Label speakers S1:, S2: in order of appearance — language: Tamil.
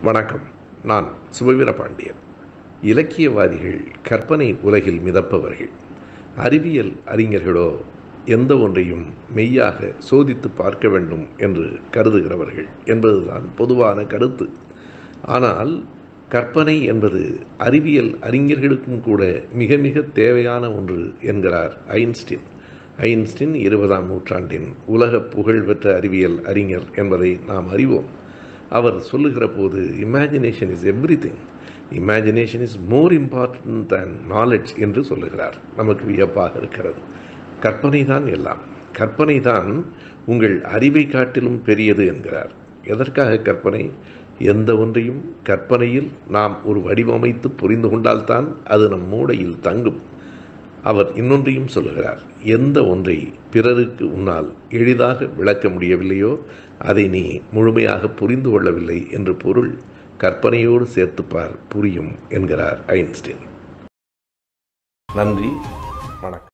S1: வணக்கம் நான் சுபவீர பாண்டியன் இலக்கியவாதிகள் கற்பனை உலகில் மிதப்பவர்கள் அறிவியல் அறிஞர்களோ எந்த ஒன்றையும் மெய்யாக சோதித்து பார்க்க வேண்டும் என்று கருதுகிறவர்கள் என்பதுதான் பொதுவான கருத்து ஆனால் கற்பனை என்பது அறிவியல் அறிஞர்களுக்கும் கூட மிக மிக தேவையான ஒன்று என்கிறார் ஐன்ஸ்டீன் ஐன்ஸ்டீன் இருபதாம் நூற்றாண்டின் உலக புகழ்பெற்ற அறிவியல் அறிஞர் என்பதை நாம் அறிவோம் அவர் சொல்லுகிற போது imagination is everything imagination is more important than knowledge என்று சொல்லுகிறார் நமக்கு வியப்பாக இருக்கிறது கற்பனை தான் எல்லாம் கற்பனை தான் உங்கள் அறிவை காட்டிலும் பெரியது என்கிறார் எதற்காக கற்பனை எந்த ஒன்றையும் கற்பனையில் நாம் ஒரு வடிவமைத்து புரிந்து கொண்டால்தான் அது நம் மூளையில் தங்கும் அவர் இன்னொன்றையும் சொல்லுகிறார் எந்த ஒன்றை பிறருக்கு உன்னால் எளிதாக விளக்க முடியவில்லையோ அதை நீ முழுமையாக புரிந்து கொள்ளவில்லை என்று பொருள் கற்பனையோடு சேர்த்துப்பார் புரியும் என்கிறார் ஐன்ஸ்டீன் நன்றி வணக்கம்